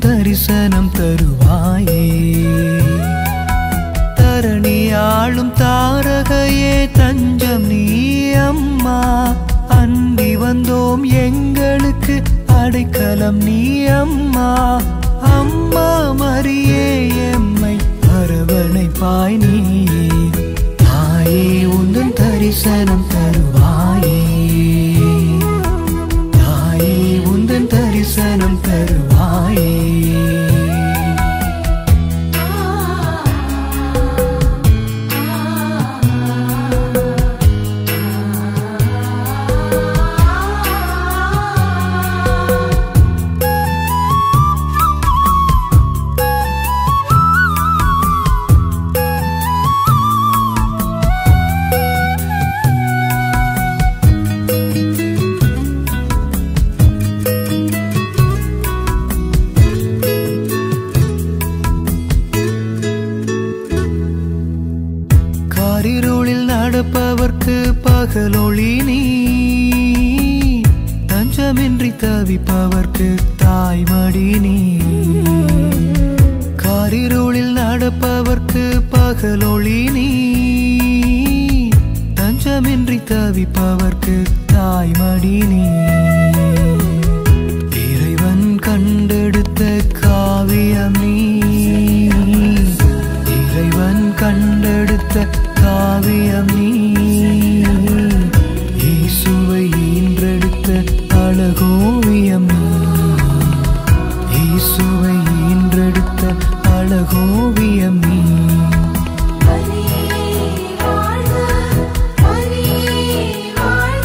தரிசனம் தருவாயே தரணியாளும் தாரகையே தஞ்சம் நீ அம்மா அண்டி வந்தோம் எங்களுக்கு அடைக்கலம் நீ அம்மா அம்மா மரியே எம்மை அரவணைப்பாய் நீ தாயே உந்தன் தரிசனம் தருவாயே தாயே உந்தன் தரிசனம் தருவாயே காரிருளில் நடப்பவர்க்கு பகலொளி நீ தஞ்சமின்றி தவிப்பவர்க்கு தாய்மடி நீ காரிருளில் நடப்பவர்க்கு பகலொளி நீ தஞ்சமின்றி தவிப்பவர்க்கு தாய்மடி நீ இறைவன் கண்டெடுத்த காவியம் நீ இறைவன் கண்டெடுத்த காவியம் நீ இயேசுவை ஈன்றெடுத்த அழகோவியம் நீ இயேசுவை ஈன்றெடுத்த அழகோவியம் நீ மரியே வாழ்க மரியே வாழ்க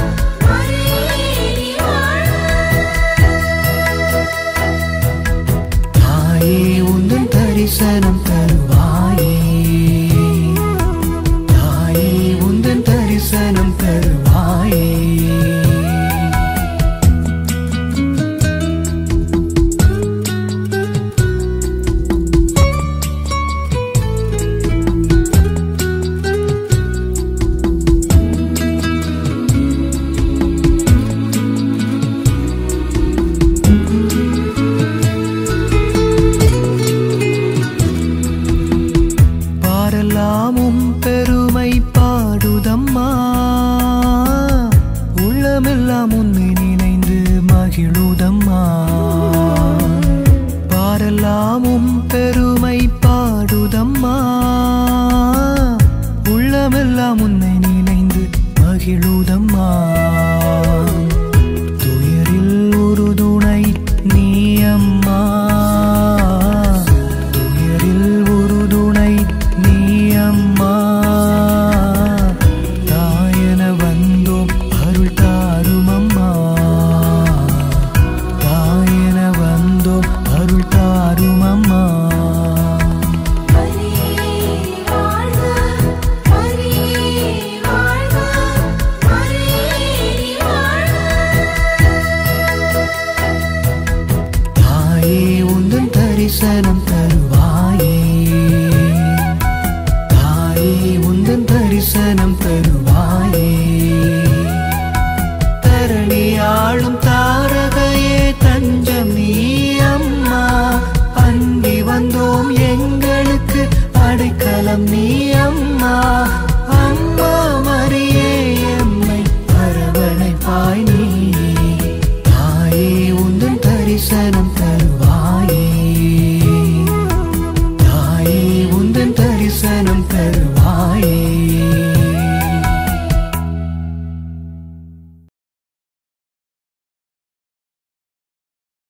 மரியே வாழ்க தாயே உந்தன் தரிசனம் தருவாயே தாயே உந்தன் தரிசனம் தருவாயே பாரெல்லாமும் பெருமை பாடுதம்மா உள்ளமெல்லாம் உன்னை நினைந்து மகிழுதம்மா பாரெல்லாமும் பெருமை பாடுதம்மா உள்ளமெல்லாம் உன்னை நினைந்து மகிழுதம்மா துயரில் ஒரு துணை நீ அம்மா துயரில் ஒரு துணை நீ அம்மா தாயன வந்தோம் அருள் தாரும் அம்மா தாயன வந்தோம் அருள் தாரும் அம்மா மரியே வாழ்க மரியே வாழ்க மரியே வாழ்க தாயே உந்தன் தரிசனம்